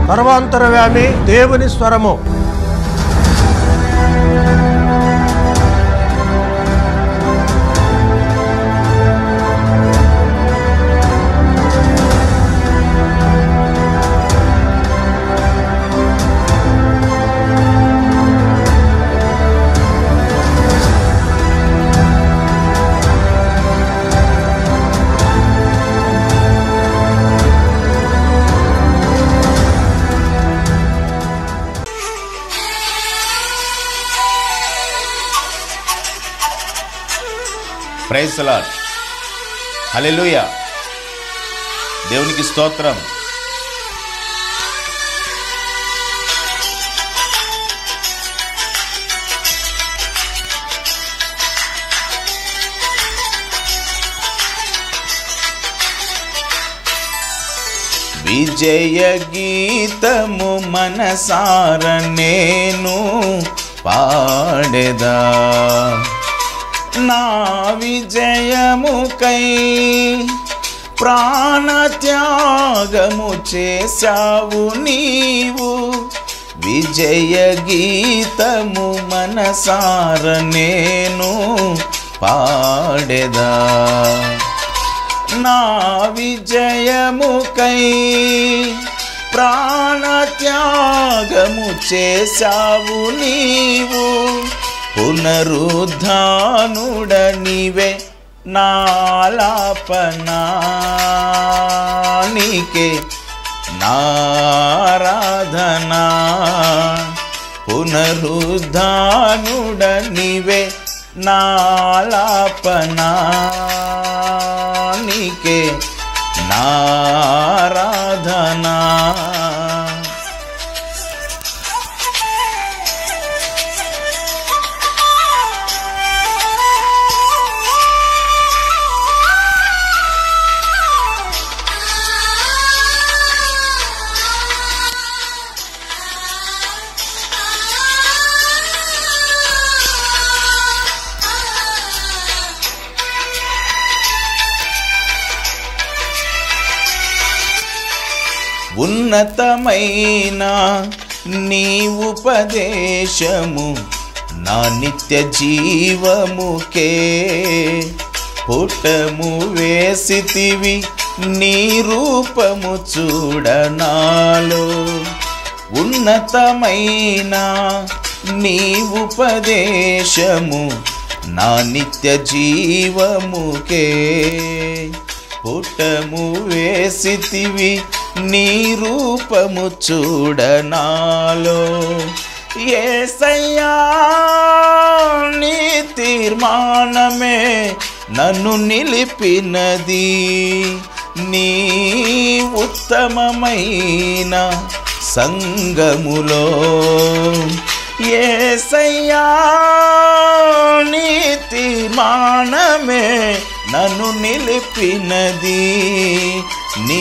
సర్వాంతరవ్యామి దేవుని స్వరము praise lord హల్లెలూయా దేవునికి స్తోత్రం విజయ గీతము మనసార నేను పాడెదా నా విజయముకై ప్రాణత్యాగము చేశావు నీవు విజయ గీతము మనసార నేను పాడెదా నా విజయముకై ప్రాణత్యాగము చేశావు నీవు పునరుద్ధానుడ నీవే నాలాపనానికే నారాధనా పునరుద్ధానుడ నీవే నాలాపనానికే నారాధనా ఉన్నతమైన నీ ఉపదేశము నా నిత్య జీవముకే పుటము వేసితివి నీ రూపము చూడనాలో ఉన్నతమైన నీ ఉపదేశము నా నిత్య జీవముకే పుటము వేసితివి నీ రూపము చూడనాలో ఏసయ్యా నీ తీర్మానమే నన్ను నిలిపినది నీ ఉత్తమమైన సంగములో ఏసయ్యా నీ తీర్మానమే నన్ను నిలిపినది నీ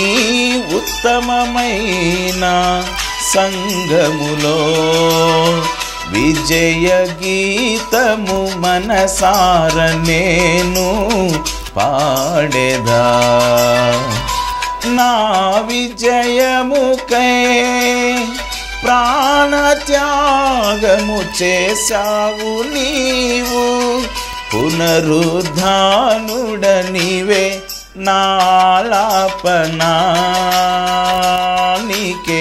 ఉత్తమమైన సంగములో విజయ గీతము మనసార నేను పాడేదా నా విజయముకై ప్రాణత్యాగము చేశావు నీవు పునరుద్ధానుడ నీవే నాలాపనానికే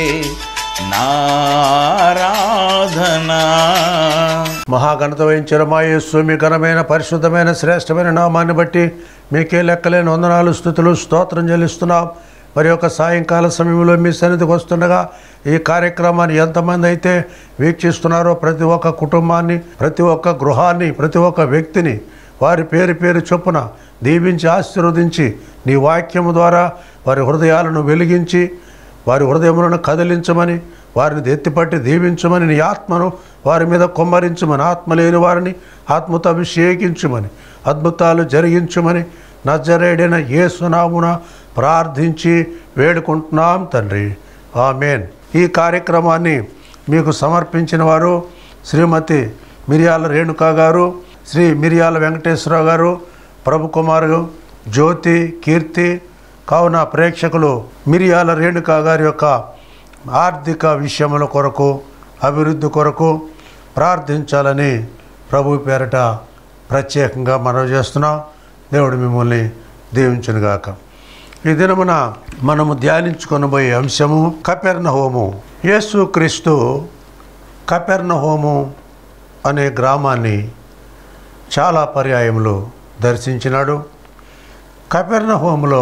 నారాధనా మహాఘనత వహించిన మా యేసు మీ ఘనమైన పరిశుద్ధమైన శ్రేష్టమైన నామాన్ని బట్టి మీకే లెక్కలేని వందనాలు స్థుతులు స్తోత్రం చెల్లిస్తున్నాం మరి యొక్క సాయంకాల సమయంలో మీ సన్నిధికి వస్తుండగా ఈ కార్యక్రమాన్ని ఎంతమంది అయితే వీక్షిస్తున్నారో ప్రతి ఒక్క కుటుంబాన్ని ప్రతి ఒక్క గృహాన్ని ప్రతి ఒక్క వ్యక్తిని వారి పేరు పేరు చొప్పున దీవించి ఆశీర్వదించి నీ వాక్యము ద్వారా వారి హృదయాలను వెలిగించి వారి హృదయములను కదిలించమని వారిని ఎత్తిపట్టి దీవించమని నీ ఆత్మను వారి మీద కుమ్మరించమని ఆత్మ లేని వారిని ఆత్మతో అభిషేకించమని అద్భుతాలు జరిగించమని నజరేడైన యేసునామున ప్రార్థించి వేడుకుంటున్నాం తండ్రి ఆమెన్ ఈ కార్యక్రమాన్ని మీకు సమర్పించిన వారు శ్రీమతి మిరియాల రేణుకా గారు శ్రీ మిరియాల వెంకటేశ్వరరావు గారు ప్రభుకుమార్ జ్యోతి కీర్తి కావున ప్రేక్షకులు మిరియాల రేణుకా గారి యొక్క ఆర్థిక విషయముల కొరకు అభివృద్ధి కొరకు ప్రార్థించాలని ప్రభు పేరట ప్రత్యేకంగా మనవి చేస్తున్నాం దేవుడు మిమ్మల్ని దీవించునుగాక ఈ దినమున మనము ధ్యానించుకొనబోయే అంశము కపెర్ణ హోము యేసు క్రీస్తు కపెర్ణ హోము అనే గ్రామాన్ని చాలా పర్యాయములు దర్శించినాడు కపెర్ణ హోములో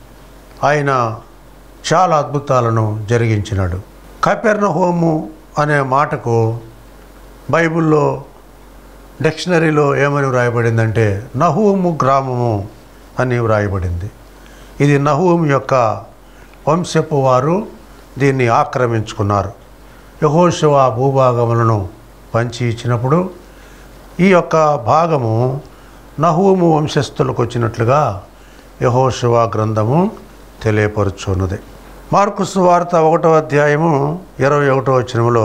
ఆయన చాలా అద్భుతాలను జరిగించినాడు కపెర్ణ హోము అనే మాటకు బైబిల్లో డిక్షనరీలో ఏమని వ్రాయబడిందంటే నహూము గ్రామము అని వ్రాయబడింది ఇది నహూము యొక్క వంశపు వారు దీన్ని ఆక్రమించుకున్నారు యహోశివ భూభాగములను పంచి ఇచ్చినప్పుడు ఈ యొక్క భాగము నహూము వంశస్థులకు వచ్చినట్లుగా యహోశివ గ్రంథము తెలియపరుచున్నది మార్కు సువార్త ఒకటో అధ్యాయము ఇరవై ఒకటో వచనములో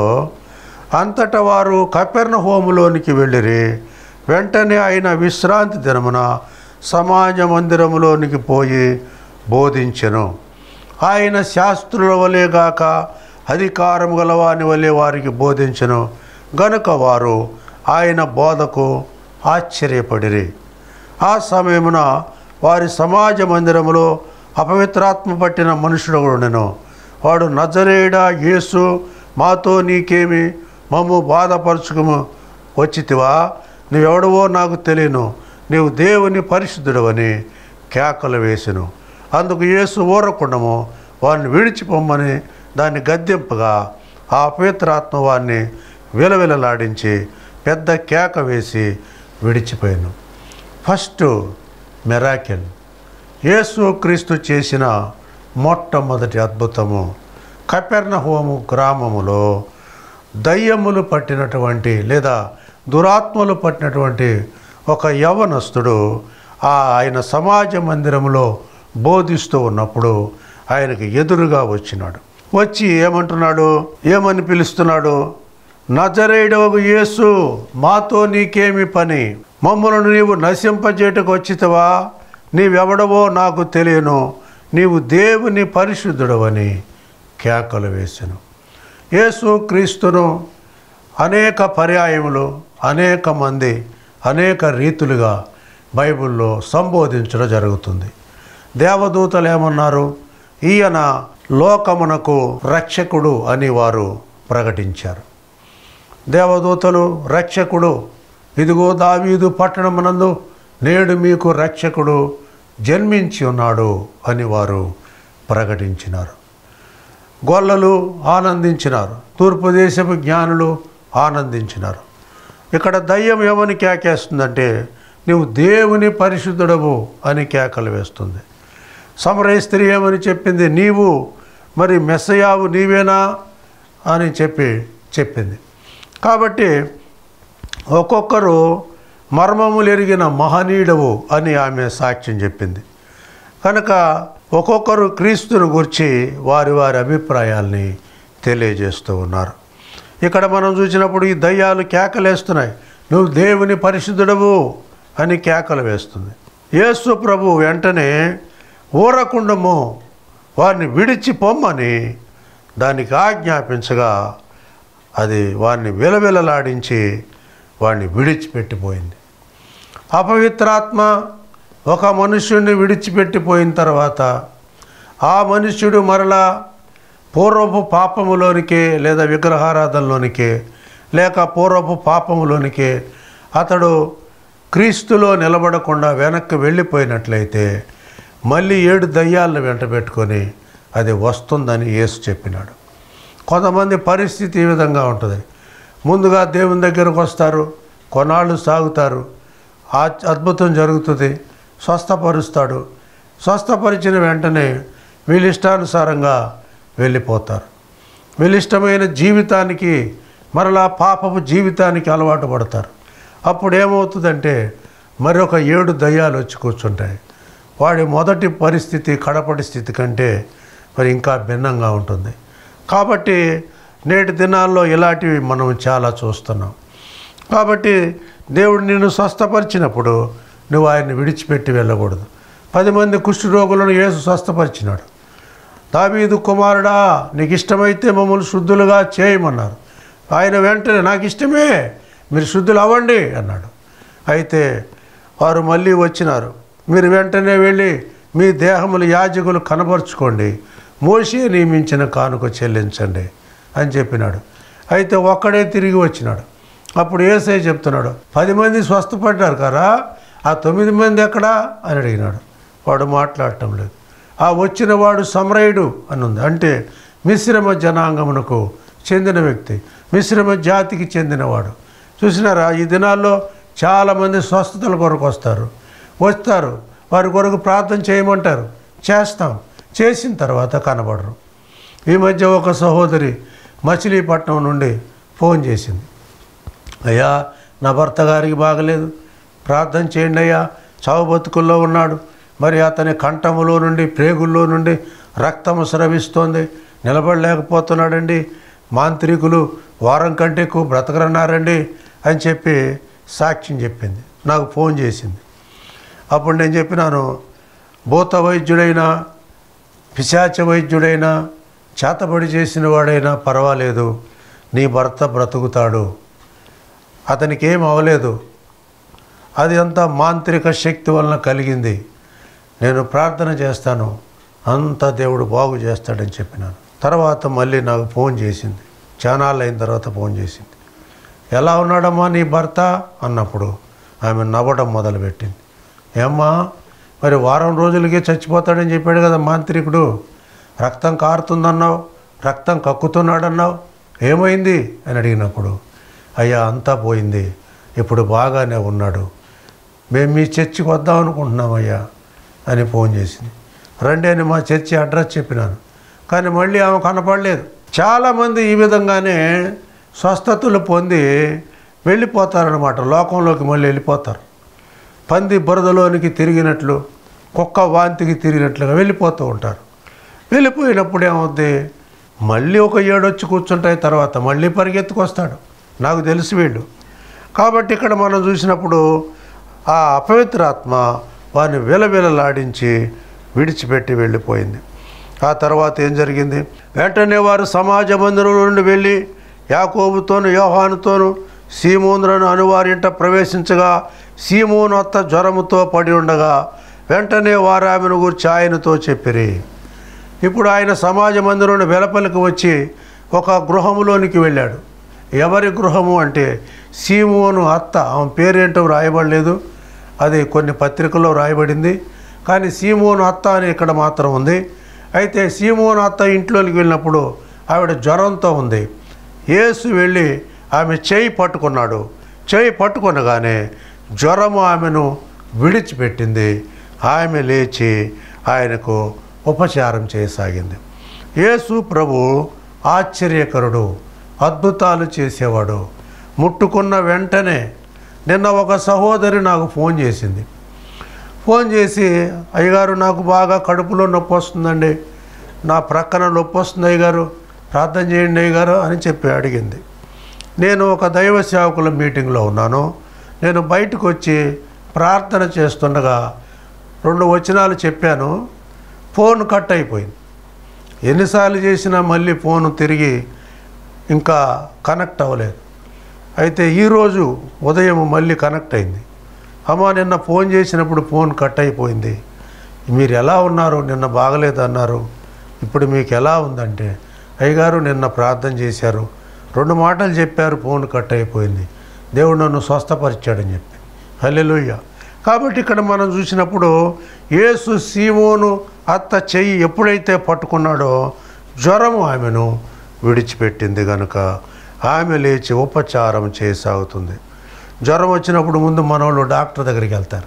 అంతటా వారు కపెర్ణ హోములోనికి వెళ్ళిరి వెంటనే ఆయన విశ్రాంతి దినమున సమాజ మందిరములోనికి పోయి బోధించెను ఆయన శాస్త్రుల వలె గాక అధికారం గలవాని వలె వారికి బోధించెను గనుక వారు ఆయన బోధకు ఆశ్చర్యపడిరి ఆ సమయమున వారి సమాజ మందిరములో అపవిత్రాత్మ పట్టిన మనుషుడు ఉండెను వాడు నజరేడా యేసు మాతో నీకేమి మమ్ము బాధపరచుకుము వచ్చితివా నువ్వెవడవో నాకు తెలియను నీవు దేవుని పరిశుద్ధుడవని కేకలు వేసెను అందుకు యేసు ఊరకుండము వారిని విడిచిపోమ్మని దాన్ని గద్దెంపగా ఆ అపవిత్రాత్మ వారిని విలవిలలాడించి పెద్ద కేక వేసి విడిచిపోయాను ఫస్ట్ మెరాకెల్ యేసు క్రీస్తు చేసిన మొట్టమొదటి అద్భుతము కపెర్ణహోము గ్రామములో దయ్యములు పట్టినటువంటి లేదా దురాత్మలు పట్టినటువంటి ఒక యవనస్తుడు ఆ ఆయన సమాజ మందిరంలో బోధిస్తూ ఉన్నప్పుడు ఆయనకి ఎదురుగా వచ్చినాడు వచ్చి ఏమంటున్నాడు ఏమని పిలుస్తున్నాడు నజరేడవగు యేసు మాతో నీకేమి పని మమ్మలను నీవు నశింపజేటకు వచ్చితవా నీవెవడవో నాకు తెలియను నీవు దేవుని పరిశుద్ధుడవని కేకలు వేసెను యేసు క్రీస్తును అనేక పర్యాయములు అనేక మంది అనేక రీతులుగా బైబిల్లో సంబోధించడం జరుగుతుంది దేవదూతలు ఏమన్నారు ఈయన లోకమునకు రక్షకుడు అని వారు ప్రకటించారు దేవదూతలు రక్షకుడు ఇదిగో దావీదు పట్టణమునందు నేడు మీకు రక్షకుడు జన్మించి ఉన్నాడు అని వారు ప్రకటించినారు గొల్లలు ఆనందించినారు తూర్పు దేశపు జ్ఞానులు ఆనందించినారు ఇక్కడ దయ్యం ఏమని కేకేస్తుందంటే నువ్వు దేవుని పరిశుద్ధుడవు అని కేకలు వేస్తుంది సమరయ స్త్రీ ఏమని చెప్పింది నీవు మరి మెస్సయావు నీవేనా అని చెప్పి చెప్పింది కాబట్టి ఒక్కొక్కరు మర్మములు ఎరిగిన మహనీయుడవు అని ఆమె సాక్ష్యం చెప్పింది కనుక ఒక్కొక్కరు క్రీస్తుని గురించి వారి వారి అభిప్రాయాల్ని తెలియజేస్తూ ఉన్నారు ఇక్కడ మనం చూసినప్పుడు ఈ దయ్యాలు కేకలేస్తున్నాయి నువ్వు దేవుని పరిశుద్ధుడవు అని కేకలు వేస్తుంది యేసు ప్రభు వెంటనే ఊరకుండము వారిని విడిచి పొమ్మని దానికి ఆజ్ఞాపించగా అది వారిని విలవిలలాడించి వాడిని విడిచిపెట్టిపోయింది అపవిత్రాత్మ ఒక మనుష్యుడిని విడిచిపెట్టిపోయిన తర్వాత ఆ మనుష్యుడు మరలా పూర్వపు పాపములోనికే లేదా విగ్రహారాధనలోనికే లేక పూర్వపు పాపములోనికే అతడు క్రీస్తులో నిలబడకుండా వెనక్కి వెళ్ళిపోయినట్లయితే మళ్ళీ ఏడు దయ్యాలను వెంట పెట్టుకొని అది వస్తుందని యేసు చెప్పినాడు కొంతమంది పరిస్థితి ఈ విధంగా ఉంటుంది ముందుగా దేవుని దగ్గరకు వస్తారు కొన్నాళ్ళు సాగుతారు ఆ అద్భుతం జరుగుతుంది స్వస్థపరుస్తాడు స్వస్థపరిచిన వెంటనే వీళ్ళ ఇష్టానుసారంగా వెళ్ళిపోతారు వీళ్ళ ఇష్టమైన జీవితానికి మరలా పాపపు జీవితానికి అలవాటు పడతారు అప్పుడు ఏమవుతుందంటే మరొక ఏడు దయ్యాలు వచ్చి కూర్చుంటాయి వాడి మొదటి పరిస్థితి కడపటి స్థితి కంటే మరి ఇంకా భిన్నంగా ఉంటుంది కాబట్టి నేటి దినాల్లో ఇలాంటివి మనం చాలా చూస్తున్నాం కాబట్టి దేవుడు నిన్ను స్వస్థపరిచినప్పుడు నువ్వు ఆయన్ని విడిచిపెట్టి వెళ్ళకూడదు పది మంది కుష్ఠరోగులను యేసు స్వస్థపరిచినాడు దావీదు కుమారుడా నీకు ఇష్టమైతే మమ్మల్ని శుద్ధులుగా చేయమన్నారు ఆయన వెంటనే నాకు ఇష్టమే మీరు శుద్ధులు అవ్వండి అన్నాడు అయితే వారు మళ్ళీ వచ్చినారు మీరు వెంటనే వెళ్ళి మీ దేహములు యాజకులు కనపరుచుకోండి మోసే నియమించిన కానుక చెల్లించండి అని చెప్పినాడు అయితే ఒక్కడే తిరిగి వచ్చినాడు అప్పుడు ఏసై చెప్తున్నాడు పది మంది స్వస్థపడ్డారు కదా ఆ తొమ్మిది మంది ఎక్కడా అని అడిగినాడు వాడు మాట్లాడటం లేదు ఆ వచ్చిన వాడు సమరయుడు అని ఉంది అంటే మిశ్రమ జనాంగమునకు చెందిన వ్యక్తి మిశ్రమ జాతికి చెందినవాడు చూసినారా ఈ దినాల్లో చాలామంది స్వస్థతల కొరకు వస్తారు వస్తారు వారి కొరకు ప్రార్థన చేయమంటారు చేస్తాం చేసిన తర్వాత కనబడరు ఈ మధ్య ఒక సహోదరి మచిలీపట్నం నుండి ఫోన్ చేసింది అయ్యా నా భర్త గారికి బాగలేదు ప్రార్థన చేయండి అయ్యా చావు బతుకుల్లో ఉన్నాడు మరి అతని కంఠములో నుండి ప్రేగుల్లో నుండి రక్తము స్రవిస్తోంది నిలబడలేకపోతున్నాడండి మాంత్రికులు వారం కంటే ఎక్కువ బ్రతకరన్నారండి అని చెప్పి సాక్ష్యం చెప్పింది నాకు ఫోన్ చేసింది అప్పుడు నేను చెప్పినాను భూత వైద్యుడైనా పిశాచ వైద్యుడైనా చేతబడి చేసిన వాడైనా పర్వాలేదు నీ భర్త బ్రతుకుతాడు అతనికి ఏం అవ్వలేదు అది అంతా మాంత్రిక శక్తి వలన కలిగింది నేను ప్రార్థన చేస్తాను అంతా దేవుడు బాగు చేస్తాడని చెప్పినాను తర్వాత మళ్ళీ నాకు ఫోన్ చేసింది చానాళ్ళు అయిన తర్వాత ఫోన్ చేసింది ఎలా ఉన్నాడమ్మా నీ భర్త అన్నప్పుడు ఆమె నవ్వడం మొదలుపెట్టింది ఏమ్మా మరి వారం రోజులకే చచ్చిపోతాడని చెప్పాడు కదా మాంత్రికుడు రక్తం కారుతుందన్నావు రక్తం కక్కుతున్నాడన్నావు ఏమైంది అని అడిగినప్పుడు అయ్యా అంతా పోయింది ఇప్పుడు బాగానే ఉన్నాడు మేము మీ చర్చికి వద్దాం అనుకుంటున్నామయ్యా అని ఫోన్ చేసింది రండి అని మా చర్చి అడ్రస్ చెప్పినాను కానీ మళ్ళీ ఆమె కనపడలేదు చాలామంది ఈ విధంగానే స్వస్థతలు పొంది వెళ్ళిపోతారనమాట లోకంలోకి మళ్ళీ వెళ్ళిపోతారు పంది బురదలోనికి తిరిగినట్లు కుక్క వాంతికి తిరిగినట్లుగా వెళ్ళిపోతూ ఉంటారు వెళ్ళిపోయినప్పుడు ఏమవుద్ది మళ్ళీ ఒక ఏడొచ్చి కూర్చుంటాయి తర్వాత మళ్ళీ పరిగెత్తుకొస్తాడు నాకు తెలుసు వీళ్ళు కాబట్టి ఇక్కడ మనం చూసినప్పుడు ఆ అపవిత్రాత్మ వారిని విలవిలలాడించి విడిచిపెట్టి వెళ్ళిపోయింది ఆ తర్వాత ఏం జరిగింది వెంటనే వారు సమాజ మందిరం నుండి వెళ్ళి యాకోబుతోను యోహానుతోను సీమోనులను అనువారింట ప్రవేశించగా సీమోను అత్త జ్వరముతో పడి ఉండగా వెంటనే వారు ఆమెను గురించి ఆయనతో చెప్పిరి ఇప్పుడు ఆయన సమాజ మందిరం వెలపలికి వచ్చి ఒక గృహములోనికి వెళ్ళాడు ఎవరి గృహము అంటే సీమోను అత్త ఆమె పేరేంటో రాయబడలేదు అది కొన్ని పత్రికల్లో రాయబడింది కానీ సీమోను అత్త అని ఇక్కడ మాత్రం ఉంది అయితే సీమోను అత్త ఇంట్లోకి వెళ్ళినప్పుడు ఆవిడ జ్వరంతో ఉంది యేసు వెళ్ళి ఆమె చేయి పట్టుకున్నాడు చేయి పట్టుకొనగానే జ్వరము ఆమెను విడిచిపెట్టింది ఆమె లేచి ఆయనకు ఉపచారం చేయసాగింది యేసు ప్రభు ఆశ్చర్యకరుడు అద్భుతాలు చేసేవాడు ముట్టుకున్న వెంటనే నిన్న ఒక సహోదరి నాకు ఫోన్ చేసింది ఫోన్ చేసి అయ్యగారు నాకు బాగా కడుపులో నొప్పి వస్తుందండి నా ప్రక్కన నొప్పి వస్తుంది అయ్యగారు ప్రార్థన చేయండి అయ్యగారు అని చెప్పి అడిగింది నేను ఒక దైవ సేవకుల మీటింగ్లో ఉన్నాను నేను బయటకు వచ్చి ప్రార్థన చేస్తుండగా రెండు వచనాలు చెప్పాను ఫోన్ కట్ అయిపోయింది ఎన్నిసార్లు చేసినా మళ్ళీ ఫోన్ తిరిగి ఇంకా కనెక్ట్ అవ్వలేదు అయితే ఈరోజు ఉదయం మళ్ళీ కనెక్ట్ అయింది అమ్మ నిన్న ఫోన్ చేసినప్పుడు ఫోన్ కట్ అయిపోయింది మీరు ఎలా ఉన్నారు నిన్న బాగలేదు అన్నారు ఇప్పుడు మీకు ఎలా ఉందంటే అయ్యగారు నిన్న ప్రార్థన చేశారు రెండు మాటలు చెప్పారు ఫోన్ కట్ అయిపోయింది దేవుడు నన్ను స్వస్థపరిచాడని చెప్పి హల్లెలూయ కాబట్టి ఇక్కడ మనం చూసినప్పుడు యేసు సీమోను అత్త చెయ్యి ఎప్పుడైతే పట్టుకున్నాడో జ్వరము ఆమెను విడిచిపెట్టింది కనుక ఆమె లేచి ఉపచారం చేయసాగుతుంది జ్వరం వచ్చినప్పుడు ముందు మనోళ్ళు డాక్టర్ దగ్గరికి వెళ్తారు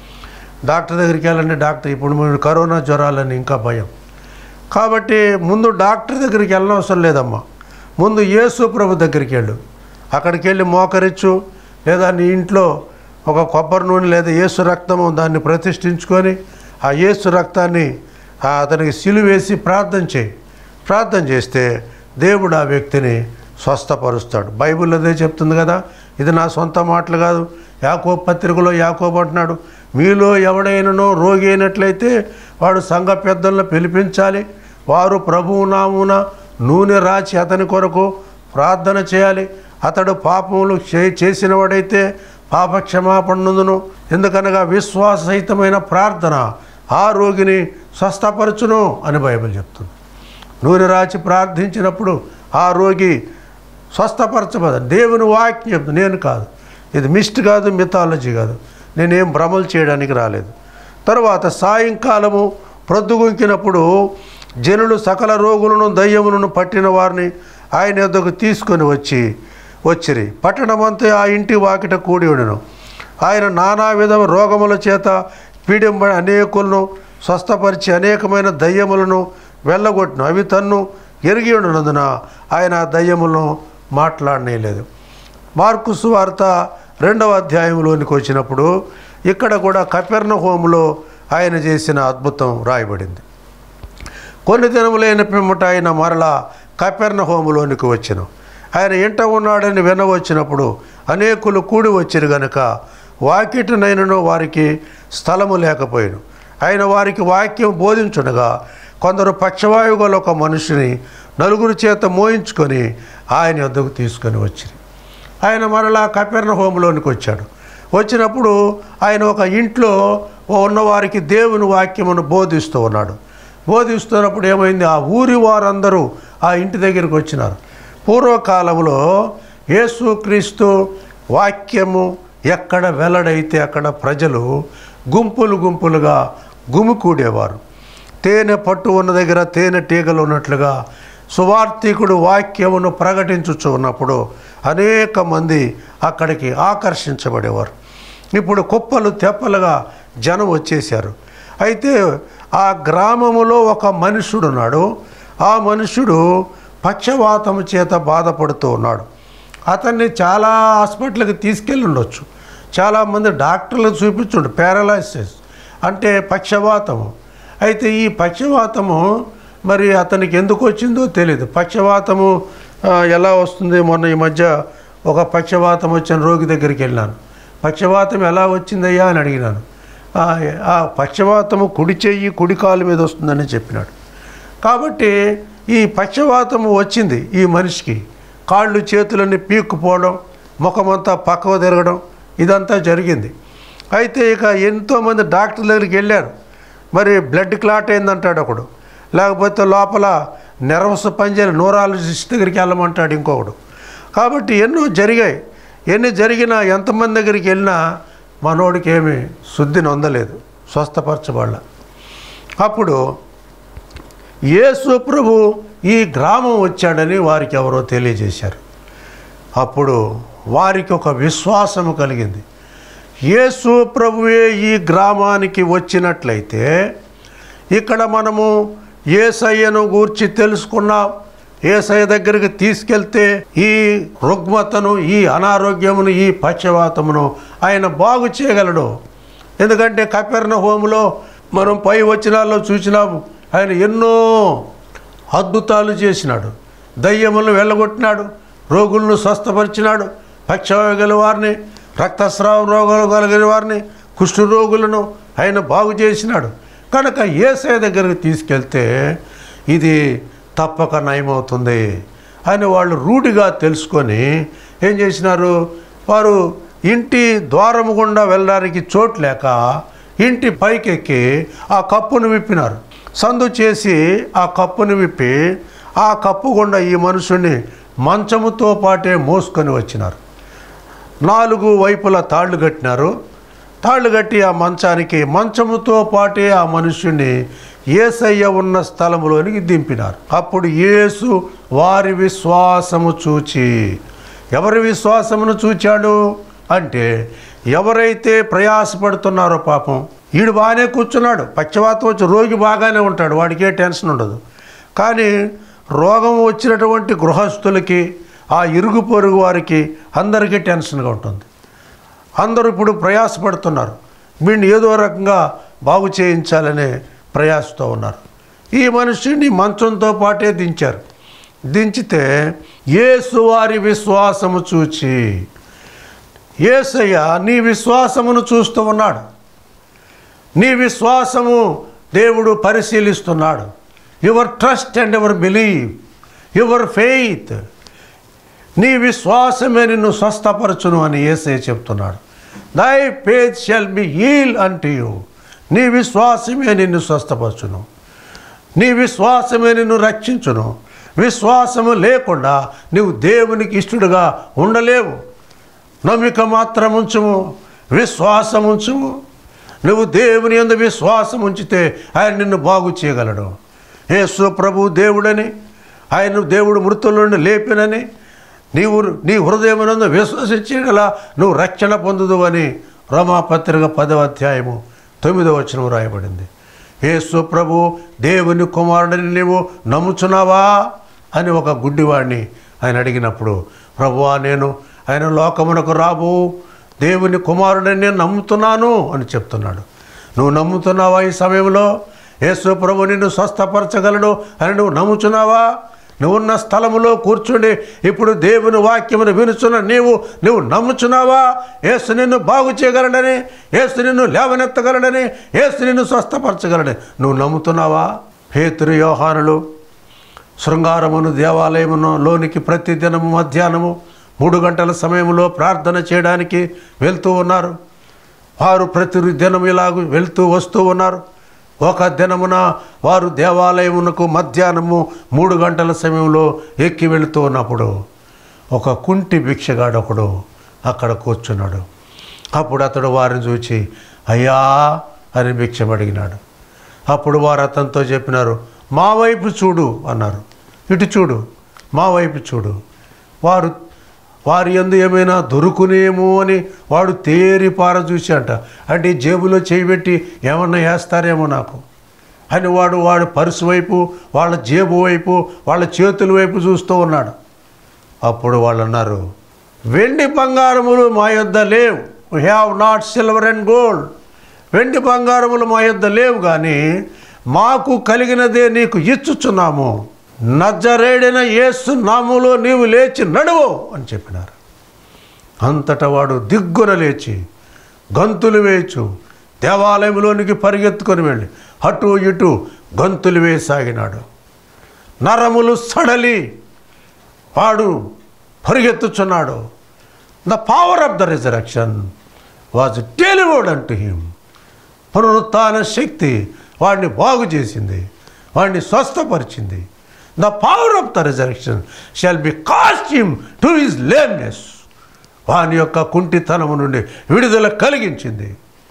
డాక్టర్ దగ్గరికి వెళ్ళండి డాక్టర్ ఇప్పుడు మీరు కరోనా జ్వరాలని ఇంకా భయం కాబట్టి ముందు డాక్టర్ దగ్గరికి వెళ్ళనవసరం లేదమ్మా ముందు యేసు ప్రభు దగ్గరికి వెళ్ళు అక్కడికి వెళ్ళి మోకరిచ్చు లేదా నీ ఇంట్లో ఒక కొబ్బరి నూనె లేదా యేసు రక్తము దాన్ని ప్రతిష్ఠించుకొని ఆ యేసు రక్తాన్ని ఆ అతనికి సిలువేసి ప్రార్థన చేయి ప్రార్థన చేస్తే దేవుడు ఆ వ్యక్తిని స్వస్థపరుస్తాడు బైబిల్ అదే చెప్తుంది కదా ఇది నా సొంత మాటలు కాదు యాకోబు పత్రికలో యాకోబు అంటున్నాడు మీలో ఎవడైనానో రోగి అయినట్లయితే వాడు సంఘ పెద్దలను పిలిపించాలి వారు ప్రభువు నామున నూనె రాచి అతని కొరకు ప్రార్థన చేయాలి అతడు పాపములు చే చేసినవాడైతే పాప క్షమాపణ నందును ఎందుకనగా విశ్వాసహితమైన ప్రార్థన ఆ రోగిని స్వస్థపరచును అని బైబిల్ చెప్తుంది నూనె రాచి ప్రార్థించినప్పుడు ఆ రోగి స్వస్థపరచబడ దేవుని వాక్యం చెప్తుంది నేను కాదు ఇది మిస్ట్ కాదు మిథాలజీ కాదు నేనేం భ్రమలు చేయడానికి రాలేదు తర్వాత సాయంకాలము ప్రొద్దుగుంకినప్పుడు జనులు సకల రోగులను దయ్యములను పట్టిన వారిని ఆయన యొద్దకు తీసుకొని వచ్చి వచ్చిరి పట్టణమంతా ఆ ఇంటి వాకిట కూడి ఉండెను ఆయన నానా విధ రోగముల చేత పీడింబడి అనేకులను స్వస్థపరిచి అనేకమైన దయ్యములను వెళ్ళగొట్టిన అవి తన్ను ఎరిగి ఉండనందున ఆయన ఆ దయ్యములను మాట్లాడనేలేదు మార్కు సువార్త రెండవ అధ్యాయంలోనికి వచ్చినప్పుడు ఇక్కడ కూడా కపెర్ణ హోములో ఆయన చేసిన అద్భుతం రాయబడింది కొన్ని దినములైన పిమ్మట ఆయన మరలా కపెర్ణ హోములోనికి వచ్చెను ఆయన ఇంట ఉన్నాడని వినవచ్చినప్పుడు అనేకులు కూడి వచ్చిరు గనుక వాకిటినైనను వారికి స్థలము లేకపోయాను ఆయన వారికి వాక్యం బోధించుండగా కొందరు పక్షవాయువు గల ఒక మనిషిని నలుగురు చేత మోయించుకొని ఆయన వద్దకు తీసుకొని వచ్చిరి ఆయన మరలా కపెర్ణ హోములోనికి వచ్చాడు వచ్చినప్పుడు ఆయన ఒక ఇంట్లో ఉన్నవారికి దేవుని వాక్యమును బోధిస్తూ ఉన్నాడు బోధిస్తున్నప్పుడు ఏమైంది ఆ ఊరి వారందరూ ఆ ఇంటి దగ్గరికి వచ్చినారు పూర్వకాలంలో యేసుక్రీస్తు వాక్యము ఎక్కడ వెల్లడైతే అక్కడ ప్రజలు గుంపులు గుంపులుగా గుమికూడేవారు తేనె పట్టు ఉన్న దగ్గర తేనె తీగలు ఉన్నట్లుగా సువార్థికుడు వాక్యమును ప్రకటించుచు ఉన్నప్పుడు అనేక మంది అక్కడికి ఆకర్షించబడేవారు ఇప్పుడు కుప్పలు తెప్పలుగా జనం వచ్చేసారు అయితే ఆ గ్రామములో ఒక మనుషుడు ఉన్నాడు ఆ మనుషుడు పక్షవాతము చేత బాధపడుతూ ఉన్నాడు అతన్ని చాలా హాస్పిటల్కి తీసుకెళ్ళి ఉండొచ్చు చాలామంది డాక్టర్లు చూపించుండు పారాలైసిస్ అంటే పక్షవాతము అయితే ఈ పక్షవాతము మరి అతనికి ఎందుకు వచ్చిందో తెలియదు పక్షవాతము ఆ, ఎలా వస్తుంది మొన్న ఈ మధ్య ఒక పక్షవాతం వచ్చిన రోగి దగ్గరికి వెళ్ళాను పక్షవాతం ఎలా వచ్చిందయ్యా అని అడిగినాను ఆ, ఆ పక్షవాతము కుడి చెయ్యి కుడి కాలు మీద వస్తుందని చెప్పినాడు కాబట్టి ఈ పక్షవాతము వచ్చింది ఈ మనిషికి కాళ్ళు చేతులన్నీ పీక్కుపోవడం ముఖమంతా పక్కకు తిరగడం ఇదంతా జరిగింది అయితే ఇక ఎంతోమంది డాక్టర్ దగ్గరికి వెళ్ళారు మరి బ్లడ్ క్లాట్ అయిందంటాడు ఒకడు లేకపోతే లోపల నెర్వస్ పనిచేయని న్యూరాలజిస్ట్ దగ్గరికి వెళ్ళమంటాడు ఇంకొకడు కాబట్టి ఎన్నో జరిగాయి ఎన్ని జరిగినా ఎంతమంది దగ్గరికి వెళ్ళినా మనోడికి ఏమీ శుద్ధి నొందలేదు స్వస్థపరచబడాల అప్పుడు యేసు ప్రభు ఈ గ్రామం వచ్చాడని వారికి ఎవరో తెలియజేశారు అప్పుడు వారికి ఒక విశ్వాసము కలిగింది యేసు ప్రభువే ఈ గ్రామానికి వచ్చినట్లయితే ఇక్కడ మనము ఏసయ్యను గూర్చి తెలుసుకున్నాం ఏసయ్య దగ్గరికి తీసుకెళ్తే ఈ రుగ్మతను ఈ అనారోగ్యమును ఈ పక్షవాతమును ఆయన బాగు చేయగలడు ఎందుకంటే కపెర్ణ హోములో మనం పై వచనాల్లో చూసినాము ఆయన ఎన్నో అద్భుతాలు చేసినాడు దయ్యములను వెళ్ళగొట్టినాడు రోగులను స్వస్థపరిచినాడు పక్షవాయు గల వారిని రక్తస్రావ రోగాలు కలిగిన వారిని కుష్ఠ రోగులను ఆయన బాగు చేసినాడు కనుక ఏసఐ దగ్గరికి తీసుకెళ్తే ఇది తప్పక నయమవుతుంది అని వాళ్ళు రూఢిగా తెలుసుకొని ఏం చేసినారు వారు ఇంటి ద్వారము గుండా వెళ్ళడానికి చోటు లేక ఇంటి పైకెక్కి ఆ కప్పును విప్పినారు సందు చేసి ఆ కప్పును విప్పి ఆ కప్పు గుండా ఈ మనుషుని మంచముతో పాటే మోసుకొని వచ్చినారు నాలుగు వైపుల తాళ్ళు కట్టినారు తాళ్ళు కట్టి ఆ మంచానికి మంచముతో పాటే ఆ మనుష్యుని ఏసయ్య ఉన్న స్థలములోనికి దింపినారు అప్పుడు యేసు వారి విశ్వాసము చూచి ఎవరి విశ్వాసమును చూచాడు అంటే ఎవరైతే ప్రయాసపడుతున్నారో పాపం ఈడు బాగానే కూర్చున్నాడు పక్షవాతం వచ్చి రోగి బాగానే ఉంటాడు వాడికి ఏ టెన్షన్ ఉండదు కానీ రోగం వచ్చినటువంటి గృహస్థులకి ఆ ఇరుగు పొరుగు వారికి అందరికీ టెన్షన్గా ఉంటుంది అందరూ ఇప్పుడు ప్రయాసపడుతున్నారు వీడిని ఏదో రకంగా బాగు చేయించాలనే ప్రయాసతో ఉన్నారు ఈ మనుషుని మంచంతో పాటే దించారు దించితే యేసు వారి విశ్వాసము చూచి యేసయ్య నీ విశ్వాసమును చూస్తూ ఉన్నాడు నీ విశ్వాసము దేవుడు పరిశీలిస్తున్నాడు your trust and your believe your faith నీ విశ్వాసమే నిన్ను స్వస్థపరచును అని ఏసే చెప్తున్నాడు thy faith shall be heal unto you నీ విశ్వాసమే నిన్ను స్వస్థపరచును నీ విశ్వాసమే నిన్ను రక్షించును విశ్వాసము లేకుండా నీవు దేవునికి ఇష్టడుగా ఉండలేవు నమ్మిక మాత్రం ఉంచుము విశ్వాసం ఉంచుము నువ్వు దేవుని యందు విశ్వాసం ఉంచితే ఆయన నిన్ను బాగు చేయగలడు యేసు ప్రభు దేవుడని ఆయన దేవుడు మృతుల నుండి లేపినని నీవు నీ హృదయమునందు విశ్వసించేలా నువ్వు రక్షణ పొందుదు అని రోమాపత్రిక పదవ అధ్యాయము తొమ్మిదవ వచనం రాయబడింది యేసు ప్రభు దేవుని కుమారుడిని నీవు నమ్ముచున్నావా అని ఒక గుడ్డివాడిని ఆయన అడిగినప్పుడు ప్రభువా నేను ఆయన లోకమునకు రాబో దేవుని కుమారుడని నేను నమ్ముతున్నాను అని చెప్తున్నాడు నువ్వు నమ్ముతున్నావా ఈ సమయంలో యేసు ప్రభు నిన్ను స్వస్థపరచగలడు అని నువ్వు నమ్ముచున్నావా నువ్వున్న స్థలములో కూర్చుండి ఇప్పుడు దేవుని వాక్యమును వినుచున్న నీవు నువ్వు నమ్ముచున్నావా యేసు నిన్ను బాగు చేయగలడని యేసు నిన్ను లేవనెత్తగలడని యేసు నిన్ను స్వస్థపరచగలడని నువ్వు నమ్ముతున్నావా హేతురు యోహానులు శృంగారమును దేవాలయమును లోనికి ప్రతిదినము మధ్యాహ్నము మూడు గంటల సమయంలో ప్రార్థన చేయడానికి వెళ్తూ ఉన్నారు వారు ప్రతి దినం ఇలాగ వెళ్తూ వస్తూ ఉన్నారు ఒక దినమున వారు దేవాలయమునకు మధ్యాహ్నము మూడు గంటల సమయంలో ఎక్కి వెళుతూ ఉన్నప్పుడు ఒక కుంటి భిక్షగాడు ఒకడు అక్కడ కూర్చున్నాడు అప్పుడు అతడు వారిని చూచి అయ్యా అని భిక్షం అడిగినాడు అప్పుడు వారు అతనితో చెప్పినారు మా వైపు చూడు అన్నారు ఇటు చూడు మా వైపు చూడు వారు వారి ఎందు ఏమైనా దొరుకునేమో అని వాడు తేరి పార చూసి అంట అంటే ఈ జేబులో చేయబెట్టి ఏమన్నా వేస్తారేమో నాకు అని వాడు వాడు పర్సు వైపు వాళ్ళ జేబు వైపు వాళ్ళ చేతుల వైపు చూస్తూ ఉన్నాడు అప్పుడు వాళ్ళు అన్నారు వెండి బంగారములు మా యొద్ద లేవు we have not silver and gold వెండి బంగారములు మా యొద్ద లేవు కానీ మాకు కలిగినదే నీకు ఇచ్చుచున్నాము నజరేడిన యేసు నాములో నీవు లేచి నడువు అని చెప్పినారు అంతటా వాడు దిగ్గున లేచి గంతులు వేయచ్చు దేవాలయంలోనికి పరిగెత్తుకొని వెళ్ళి అటు ఇటు గంతులు వేయసాగినాడు నరములు సడలి వాడు పరిగెత్తుచున్నాడు the power of the resurrection was delivered unto him పునరుత్న శక్తి వాడిని బాగు చేసింది వాడిని స్వస్థపరిచింది the power of the resurrection shall be cast him to his lameness వాని యొక్క కుంటితనము నుండి విడుదల కలిగించింది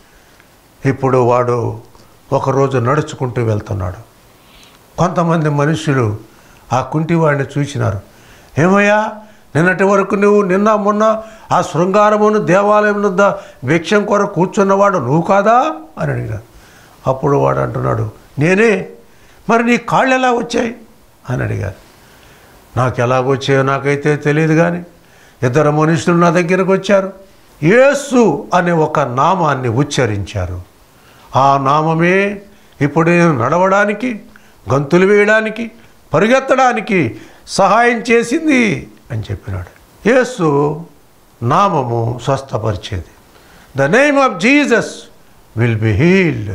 ఇప్పుడు వాడు ఒకరోజు నడుచుకుంటూ వెళ్తున్నాడు కొంతమంది మనుషులు ఆ కుంటివాడిని చూసినారు ఏమయ్యా నిన్నటి వరకు నువ్వు నిన్న మొన్న ఆ శృంగారమును దేవాలయం వద్ద భిక్షం కొరకు కూర్చున్నవాడు నువ్వు కాదా అని అడిగినారు అప్పుడు వాడు అంటున్నాడు నేనే మరి నీ కాళ్ళు ఎలా వచ్చాయి అని అడిగారు నాకు ఎలాగొచ్చాయో నాకైతే తెలియదు కానీ ఇద్దరు మనుషులు నా దగ్గరకు వచ్చారు యేసు అనే ఒక నామాన్ని ఉచ్చరించారు ఆ నామమే ఇప్పుడు నేను నడవడానికి గంతులు వేయడానికి పరిగెత్తడానికి సహాయం చేసింది అని చెప్పినాడు యేసు నామము స్వస్థపరిచేది the name of Jesus will be healed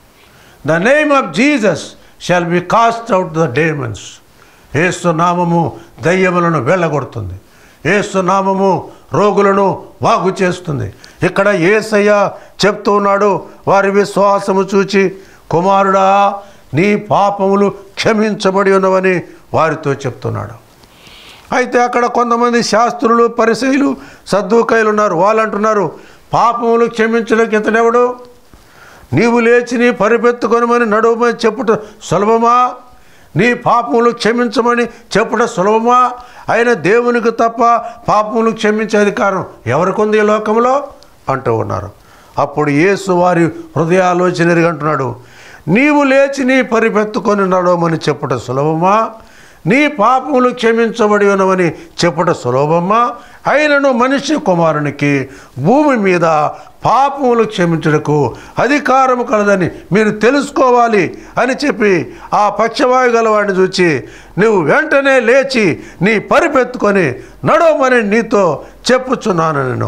the name of Jesus shall be cast out the demons Yesu నామము దయ్యములను వెళ్ళగొడుతుంది ఏసు నామము రోగులను బాగు చేస్తుంది ఇక్కడ ఏసయ్య చెప్తూ ఉన్నాడు వారి విశ్వాసము చూచి కుమారుడా నీ పాపములు క్షమించబడి ఉన్నవని వారితో చెప్తున్నాడు అయితే అక్కడ కొంతమంది శాస్త్రులు పరిశైలు సద్దుకాయలు ఉన్నారు వాళ్ళు అంటున్నారు పాపములు క్షమించడానికి ఇతనెవడు నీవు లేచి నీ పరిపెత్తుకొనమని నడువమని చెప్పుట సులభమా నీ పాపములు క్షమించమని చెప్పుట సులభమా ఆయన దేవునికి తప్ప పాపములు క్షమించే అధికారం ఎవరికి ఉంది ఈ లోకంలో అంటూ ఉన్నారు అప్పుడు యేసు వారి హృదయాలోచన ఎరిగి అంటున్నాడు నీవు లేచి నీ పరిపెత్తుకొని నడవమని చెప్పుట సులభమా నీ పాపములు క్షమించబడి ఉన్నవని చెప్పుట సులభమా అయినను మనిషి కుమారునికి భూమి మీద పాపములు క్షమించుటకు అధికారము కలదని మీరు తెలుసుకోవాలి అని చెప్పి ఆ పక్షవాయు గలవాడిని చూచి నువ్వు వెంటనే లేచి నీ పరిపెత్తుకొని నడవమని నీతో చెప్పుచున్నాను నేను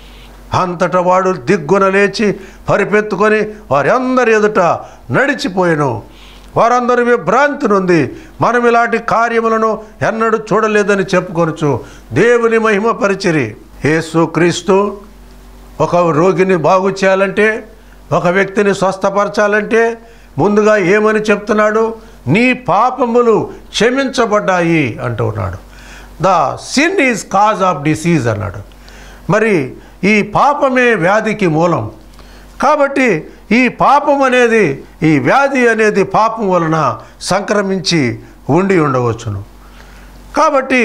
అంతటా వాడు దిగ్గున లేచి పరిపెత్తుకొని వారి అందరి ఎదుట నడిచిపోయాను వారందరూ విభ్రాంతి నుండి మనం ఇలాంటి కార్యములను ఎన్నడూ చూడలేదని చెప్పుకొనచ్చు దేవుని మహిమ పరిచరి యేసు క్రీస్తు ఒక రోగిని బాగు చేయాలంటే ఒక వ్యక్తిని స్వస్థపరచాలంటే ముందుగా ఏమని చెప్తున్నాడు నీ పాపములు క్షమించబడ్డాయి అంటున్నాడు the sin is cause of disease అన్నాడు మరి ఈ పాపమే వ్యాధికి మూలం కాబట్టి ఈ పాపం అనేది ఈ వ్యాధి అనేది పాపం వలన సంక్రమించి ఉండి ఉండవచ్చును కాబట్టి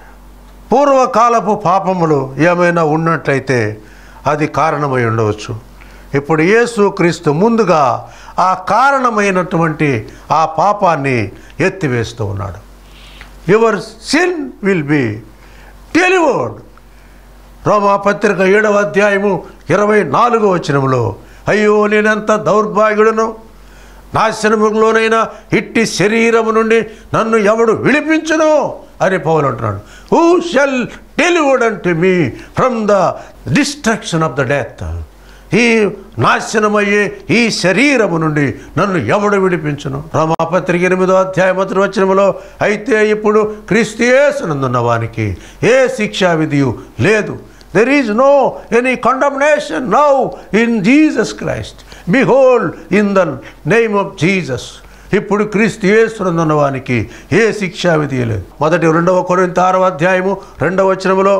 పూర్వకాలపు పాపములు ఏమైనా ఉన్నట్లయితే అది కారణమై ఉండవచ్చు ఇప్పుడు యేసు క్రీస్తు ముందుగా ఆ కారణమైనటువంటి ఆ పాపాన్ని ఎత్తివేస్తూ ఉన్నాడు your sin will be delivered రోమాపత్రిక ఏడవ అధ్యాయము ఇరవై నాలుగో వచనములో అయ్యో నేనెంత దౌర్భాగ్యుడను నాశనములోనైనా ఇట్టి శరీరము నుండి నన్ను ఎవడు విడిపించును అని పౌలు అంటున్నాడు హూ షెల్ డెలివర్డ్ అంటే me from the destruction of the death ఈ నాశనమయ్యే ఈ శరీరము నుండి నన్ను ఎవడు విడిపించును రమాపత్రిక ఎనిమిదో అధ్యాయ మొదటి వచనములో అయితే ఇప్పుడు క్రీస్తుయేసునందున్న వానికి ఏ శిక్షా విధియు లేదు there is no any condemnation now in Jesus Christ behold in the name of Jesus ఇప్పుడు క్రీస్తు యేసునందున్న వానికి ఏ శిక్షా విధి లేదు మొదటి రెండవ కొరింత ఆరవ అధ్యాయము రెండవ వచనములో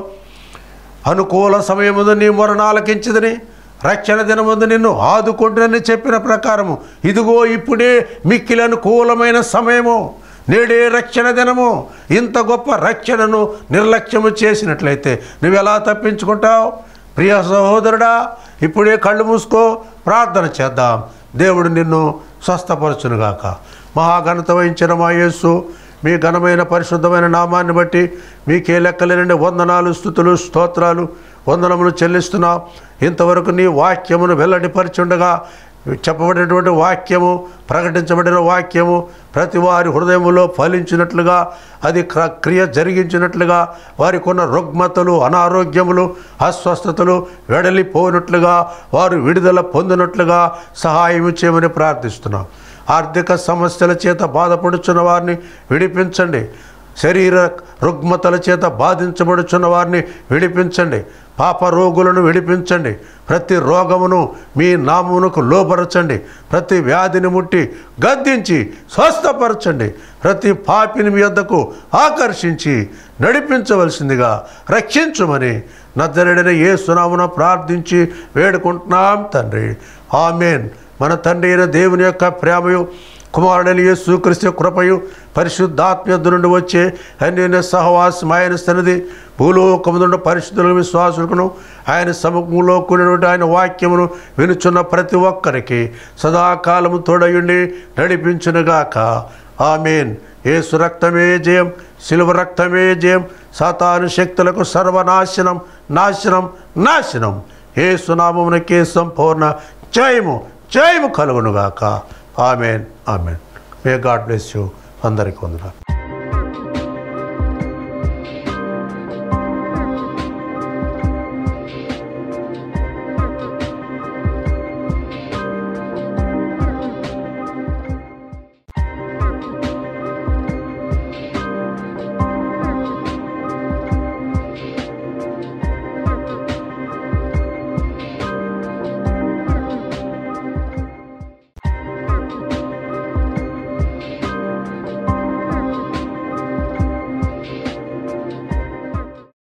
అనుకూల సమయముందు నీ మొరను ఆలకించదని రక్షణ దినముందు నిన్ను ఆదుకుంటునని చెప్పిన ప్రకారము ఇదిగో ఇప్పుడే మిక్కిలి అనుకూలమైన సమయము నేడే రక్షణ దినము ఇంత గొప్ప రక్షణను నిర్లక్ష్యము చేసినట్లయితే నువ్వు ఎలా తప్పించుకుంటావు ప్రియ సహోదరుడా ఇప్పుడే కళ్ళు మూసుకో ప్రార్థన చేద్దాం దేవుడు నిన్ను స్వస్థపరచునుగాక మహాఘనత వహించిన మా యేసు మీ ఘనమైన పరిశుద్ధమైన నామాన్ని బట్టి మీకే లెక్కలేనండి వందనాలు స్థుతులు స్తోత్రాలు వందనములు చెల్లిస్తున్నాం ఇంతవరకు నీ వాక్యమును వెల్లడిపరిచుండగా చెప్పబడినటువంటి వాక్యము ప్రకటించబడిన వాక్యము ప్రతి వారి హృదయములో ఫలించినట్లుగా అది క్ర- క్రియ జరిగించినట్లుగా వారికి ఉన్న రుగ్మతలు అనారోగ్యములు అస్వస్థతలు వెడలిపోయినట్లుగా వారు విడుదల పొందినట్లుగా సహాయం చేయమని ప్రార్థిస్తున్నాం ఆర్థిక సమస్యల చేత బాధపడుచున్న వారిని విడిపించండి శరీర రుగ్మతల చేత బాధించబడుచున్న వారిని విడిపించండి పాప రోగులను విడిపించండి ప్రతి రోగమును మీ నామమునకు లోపరచండి ప్రతి వ్యాధిని ముట్టి గద్దించి స్వస్థపరచండి ప్రతి పాపిని మీ వద్దకు ఆకర్షించి నడిపించవలసిందిగా రక్షించమని నద్దరుడైన ఏ సునామున ప్రార్థించి వేడుకుంటున్నాం తండ్రి ఆమెన్ మన తండ్రి అయిన దేవుని యొక్క ప్రేమయు కుమారుడని యేసుక్రీస్తు కృపయు పరిశుద్ధాత్మ్యత నుండి వచ్చే అన్యోన్య సహవాసం ఆయన సన్నిధి భూలోకముందు పరిశుద్ధుల విశ్వాసులను ఆయన సముఖంలో కూడినటువంటి ఆయన వాక్యమును వినుచున్న ప్రతి ఒక్కరికి సదాకాలము తోడయుండి నడిపించునుగాక ఆమెన్ ఏసు రక్తమే జయం శిలువ రక్తమే జయం సాతాను శక్తులకు సర్వనాశనం నాశనం నాశనం ఏసునామమునకే సంపూర్ణ జయము జయము కలుగునుగాక amen amen may God bless you అందరికీ వందనాలు